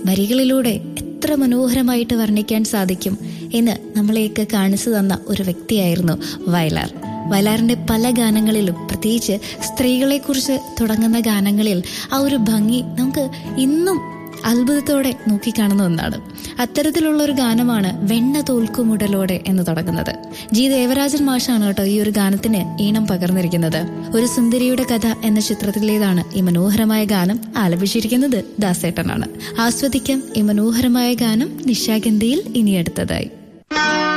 വരികളിലൂടെ എത്ര മനോഹരമായിട്ട് വർണ്ണിക്കാൻ സാധിക്കും എന്ന് നമ്മളെയൊക്കെ കാണിച്ചു തന്ന ഒരു വ്യക്തിയായിരുന്നു വയലാർ വയലാറിന്റെ പല ഗാനങ്ങളിലും പ്രത്യേകിച്ച് സ്ത്രീകളെക്കുറിച്ച് തുടങ്ങുന്ന ഗാനങ്ങളിൽ ആ ഒരു ഭംഗി നമുക്ക് ഇന്നും അത്ഭുതത്തോടെ നോക്കിക്കാണുന്ന ഒന്നാണ് അത്തരത്തിലുള്ള ഒരു ഗാനമാണ് വെണ്ണ തോൽക്കുമുടലോടെ എന്ന് തുടങ്ങുന്നത് ജി ദേവരാജൻ മാഷാണ് കേട്ടോ ഈ ഒരു ഗാനത്തിന് ഈണം പകർന്നിരിക്കുന്നത് ഒരു സുന്ദരിയുടെ കഥ എന്ന ചിത്രത്തിലേതാണ് ഈ മനോഹരമായ ഗാനം ആലപിച്ചിരിക്കുന്നത് ദാസേട്ടനാണ് ആസ്വദിക്കാം ഈ മനോഹരമായ ഗാനം നിശാഗന്ധിയിൽ ഇനി അടുത്തതായി